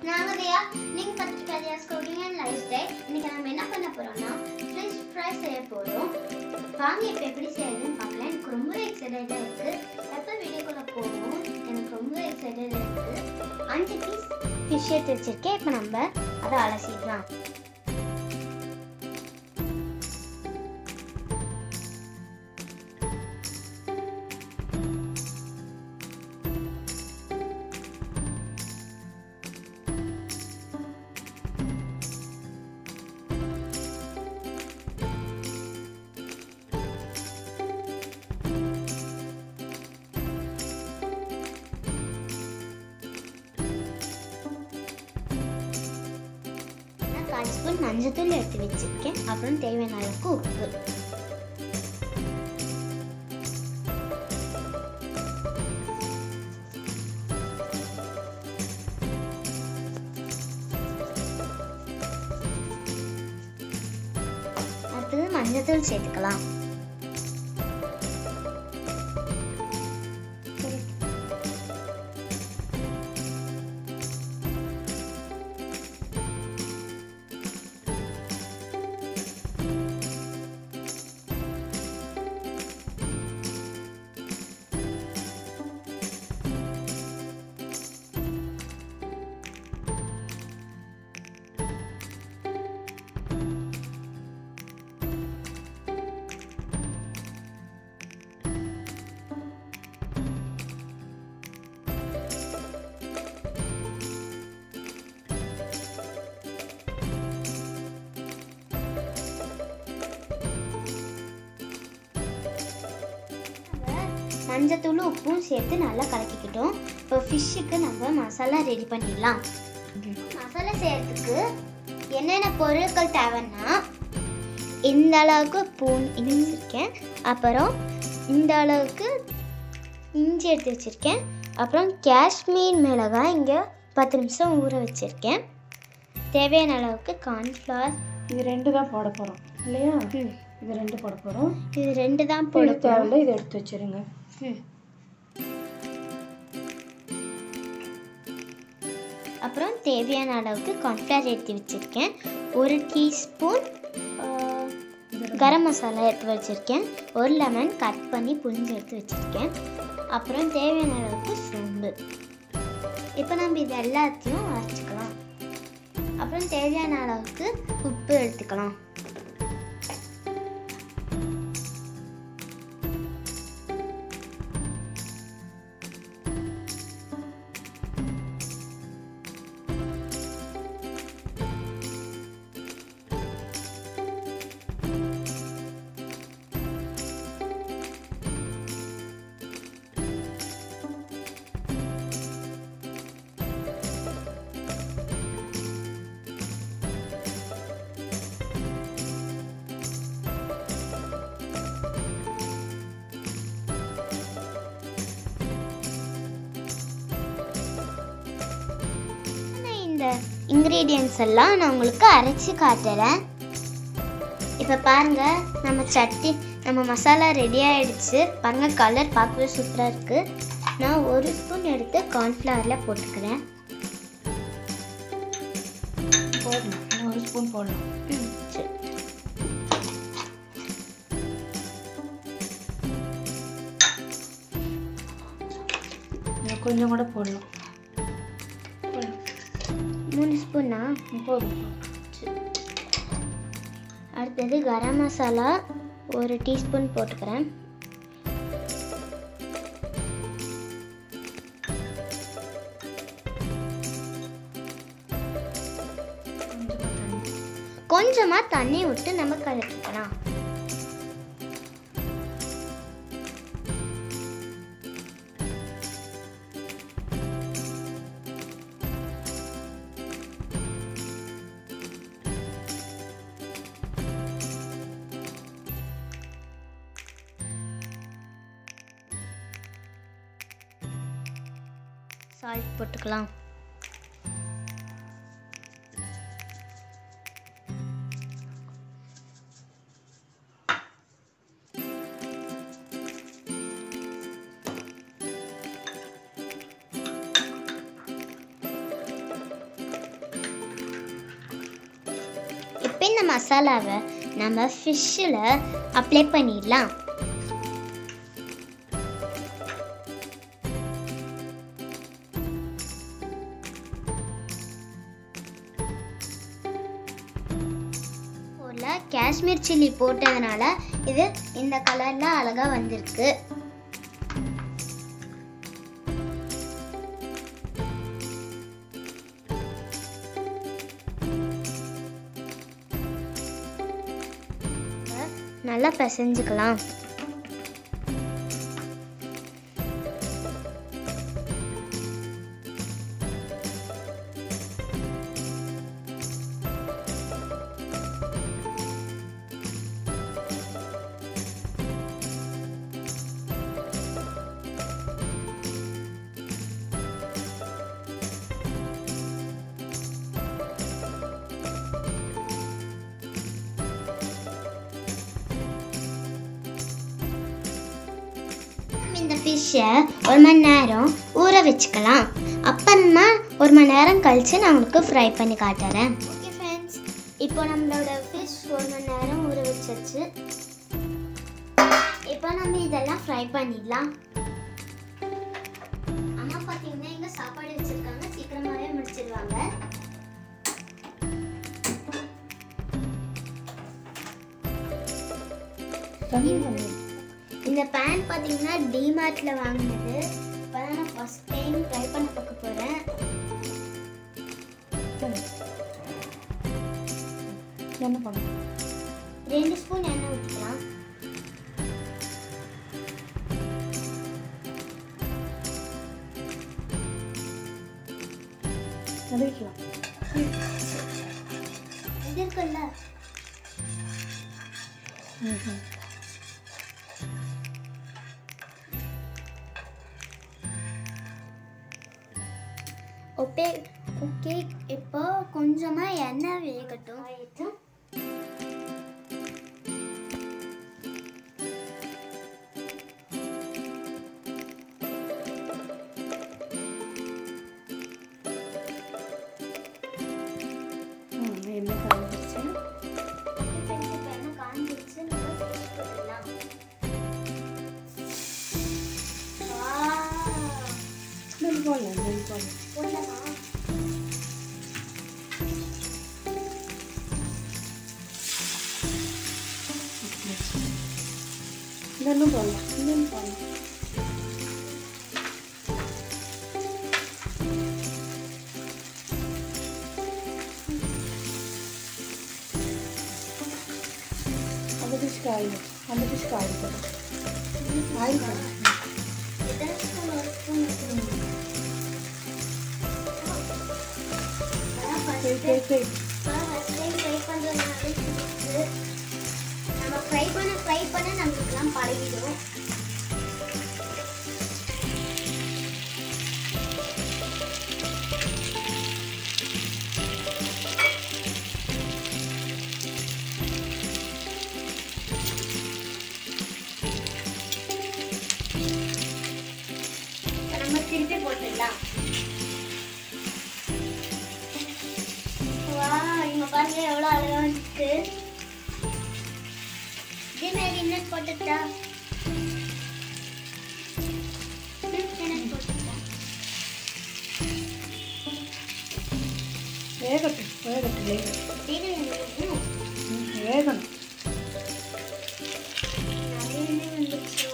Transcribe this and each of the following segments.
நாங்கள் தியா நீங்கள் பார்த்துட்டு Diya's cooking and life style இன்னைக்கு நம்ம என்ன பண்ண போகிறோம்னா ஃபிஷ் ஃப்ரை செய்ய போகிறோம் வாங்க இப்போ எப்படி செய்யறதுன்னு பார்க்கலாம் எனக்கு ரொம்ப எக்ஸைட்டடாக இருக்குது எப்போ வீடியோக்குள்ளே போகும் எனக்கு ரொம்ப எக்ஸைட்டடாக இருக்குது அஞ்சு பீஸ் ஃபிஷ் எடுத்து வச்சிருக்கேன் இப்போ நம்ம அதை அலசிக்கலாம் நான் கால் ஸ்பூன் மஞ்சத்தூள் எடுத்து வச்சிருக்கேன் அப்புறம் தேவையான அளவுக்கு உப்பு அடுத்தது மஞ்சத்தூள் சேர்த்துக்கலாம் மஞ்சத்தூள் உப்பும் சேர்த்து நல்லா கலக்கிக்கிட்டோம் இப்போ ஃபிஷ்ஷுக்கு நம்ம மசாலா ரெடி பண்ணிடலாம் மசாலா செய்யறதுக்கு என்னென்ன பொருட்கள் தேவைன்னா இந்த அளவுக்கு பூன் இடிச்சிருக்கேன் அப்புறம் இந்த அளவுக்கு இஞ்சி எடுத்து வச்சுருக்கேன் அப்புறம் காஷ்மீர் மிளகாய் இங்கே பத்து நிமிஷம் ஊற வச்சுருக்கேன் தேவையான அளவுக்கு கார்ன்ஃப்ளவர் இது ரெண்டு தான் போட போகிறோம் இல்லையா இது ரெண்டு போட போகிறோம் இது ரெண்டு தான் போட போட தேவையில்ல இதை எடுத்து வச்சிருங்க ம். அப்புறம் தேவையான அளவுக்கு கார்ன்ஃப்ளவர் எடுத்து வச்சுருக்கேன் ஒரு டீஸ்பூன் கரம் மசாலா எடுத்து வச்சுருக்கேன் ஒரு லெமன் கட் பண்ணி புழிஞ்சு எடுத்து வச்சுருக்கேன் அப்புறம் தேவையான அளவுக்கு சோம்பு இப்போ நம்ம இது எல்லாத்தையும் அரைச்சிக்கலாம் அப்புறம் தேவையான அளவுக்கு உப்பு எடுத்துக்கலாம் நான் இந்த இன்க்ரீடியன்ஸ் எல்லாம் நான் உங்களுக்கு அரைச்சி காட்டுறேன் இப்போ பாருங்க நம்ம சட்னி நம்ம மசாலா ரெடி ஆயிடுச்சு பாருங்க கலர் பார்க்கவே சூப்பராக இருக்கு நான் ஒரு ஸ்பூன் எடுத்து கார்ன்ஃப்ளவரில் போட்டுக்கிறேன் போடணும் இன்னும் ஒரு ஸ்பூன் போடணும் ம், சரி. இன்னும் கொஞ்சம் கூட போடலாம் போடலாம். மூணு ஸ்பூனா ம், போதும் அடுத்தது கரம் மசாலா ஒரு டீஸ்பூன் போட்டுக்கிறேன் கொஞ்சமா தண்ணி. கொஞ்சமாக தண்ணி விட்டு நம்ம கலக்கிக்கலாம் சால்ட் போட்டுக்கலாம் இப்போ இந்த மசாலாவை நம்ம ஃபிஷ்ஷில் அப்ளை பண்ணிடலாம் போல காஷ்மீர் சில்லி போட்டதுனால இது இந்த கலர்ல அழகா வந்திருக்கு நல்லா பிசைஞ்சுக்கலாம் நம்ம இந்த ஃபிஷ்ஷை ஒரு மணி நேரம் ஊற வச்சுக்கலாம் அப்புறமா ஒரு மணி நேரம் கழித்து நான் உங்களுக்கு ஃப்ரை பண்ணி காட்டுறேன் ஓகே ஃப்ரெண்ட்ஸ் இப்போ நம்மளோட ஃபிஷ் ஒரு மணி நேரம் ஊற வச்சாச்சு இப்போ நம்ம இதெல்லாம் ஃப்ரை பண்ணிடலாம் அம்மா பார்த்தீங்கன்னா எங்க சாப்பாடு வச்சிருக்காங்க சீக்கிரமாகவே முடிச்சிடுவாங்க தண்ணி வந்து இந்த பேன் பார்த்தீங்கன்னா டிமார்ட்டில் வாங்கினது இப்போ தான் நான் ஃபஸ்ட் டைம் ட்ரை பண்ண பார்க்க போகிறேன் என்ன பண்ணணும் ரெண்டு ஸ்பூன் எண்ணெய் ஊற்றிக்கலாம் நடுக்கலாம் இது இருக்குல்ல ம் ஓகே ஓகே இப்போ கொஞ்சமாக எண்ணெய் வேகட்டும் ஆயிடுச்சு ம் என்ன காய்ச்சிருச்சு இப்போ இந்த எண்ணெய் காஞ்சிருச்சு நம்ம fish போட்டுடலாம் Wow. நெல் போடல நெல் போடல போடலாமா? நெல்லும் போடலாம் நெல் போடலாம் அந்த டிஷ்க்கு ஆயில் அந்த டிஷ்க்கு ஆயில் போடும் ஆயில் போடும் எத்தனை spoon? ஒரு spoon ஊத்தணும். அதான் first சரி சரி சரி இப்பதான் first time try பண்றதுனால புதுசு. நம்ம ஃப்ரை பண்ண ஃப்ரை பண்ண நம்மளுக்குலாம் பழகிடும் இப்ப நம்ம திருப்பி போட்டுடலாம் வா இங்க பாருங்க எவ்வளவு அழகா வந்துருக்கு இதே மாதிரி இன்னும் போட்டுட்டா ம், இன்னும் போட்டுட்டா வேகட்டும் வேகட்டும் வேகட்டும் அப்படியே வேணும். ம், வேகணும் நிறைய எண்ணெய் வந்துருச்சு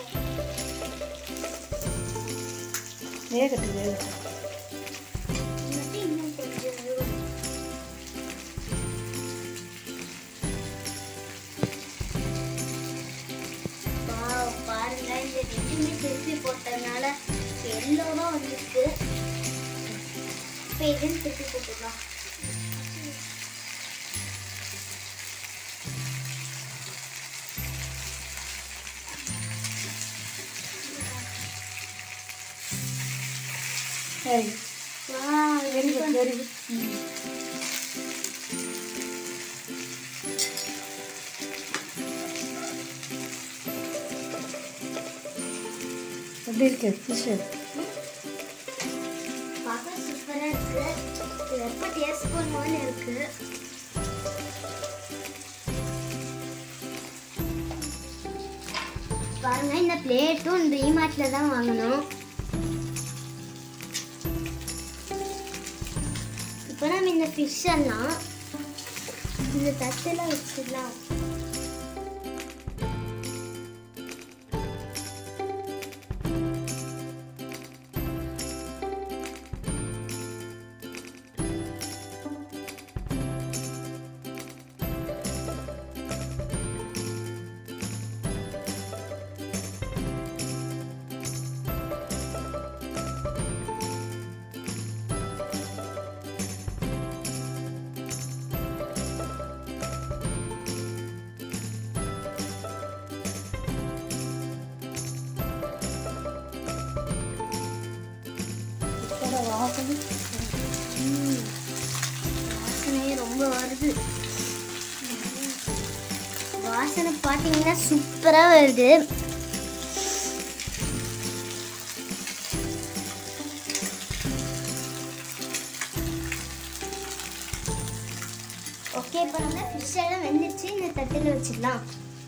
வேகட்டும் வேகட்டும் மட்டும் இன்னும் கொஞ்சம் வேகும். வாவ், பாருங்க இந்த ரெண்டுமே திருப்பி போட்டதுனால எல்லோவா வந்துருக்கு இப்போ இதையும் திருப்பி போட்டுக்கலாம் சரி wow, very good very good எப்படி இருக்கு ஃபிஷ்ஷு பார்க்க சூப்பரா இருக்கு இது எப்போ டேஸ்ட் பண்ணுவோன்னு இருக்கு பாருங்க இந்த பிளேட்டும் ட்ரீமார்ட்ல தான் வாங்கணும் இப்போ நம்ம இந்த ஃபிஷ் எல்லாம் இந்த தட்டில் வச்சிடலாம் இதோட வாசனை வாசனையே ரொம்ப வருது வாசனை பார்த்தீங்கன்னா சூப்பராக வருது ஓகே இப்போ நம்ம ஃபிஷ் எல்லாம் வெந்துச்சு இந்த தட்டில் வச்சிடலாம்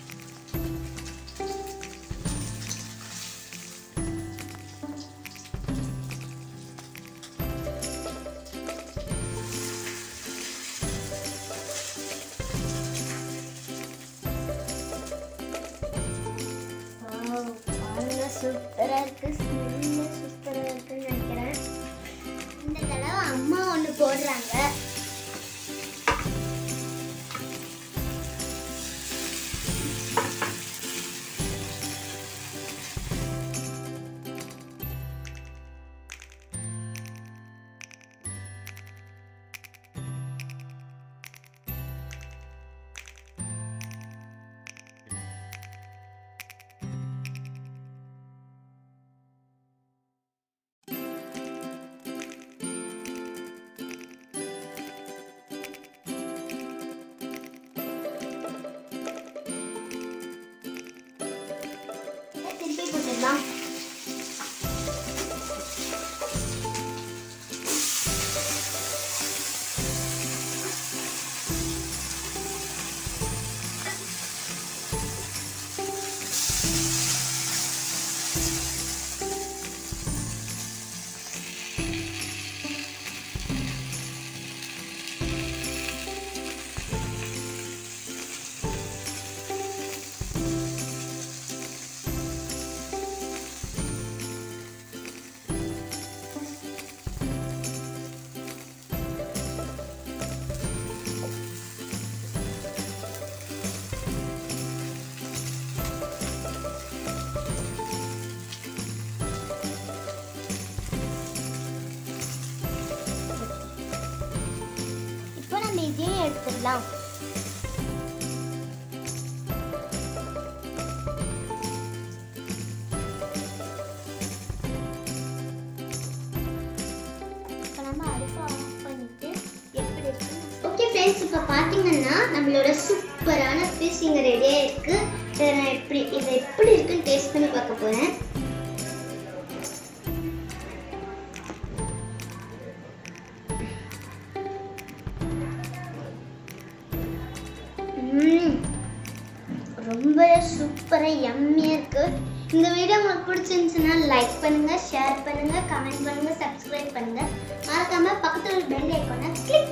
பாருங்க சூப்பராக இருக்கு ஸ்மெல்லு சூப்பராக இருக்குன்னு நினைக்கிறேன் இந்த தடவை அம்மா ஒன்று போடுறாங்க இதை திருப்பி போட்டுடலாம் இப்போ நம்ம இதையும் எடுத்துடலாம் இப்போ நம்ம அடுப்பை ஆஃப் பண்ணிட்டு எப்படி இருக்கு ஓகே ஃப்ரெண்ட்ஸ் இப்போ பார்த்தீங்கன்னா நம்மளோட சூப்பரான ஃபிஷ் இங்கே ரெடியாக இருக்கு இதை நான் எப்படி இதை எப்படி இருக்குன்னு டேஸ்ட் பண்ணி பார்க்க போகிறேன் ம் ரொம்ப சூப்பராக யம்மியாக இருக்கு இந்த வீடியோ உங்களுக்கு பிடிச்சிருந்துச்சுன்னா லைக் பண்ணுங்க ஷேர் பண்ணுங்க கமெண்ட் பண்ணுங்க சப்ஸ்கிரைப் பண்ணுங்க மறக்காம பக்கத்துல பெல் ஐக்கானை கிளிக்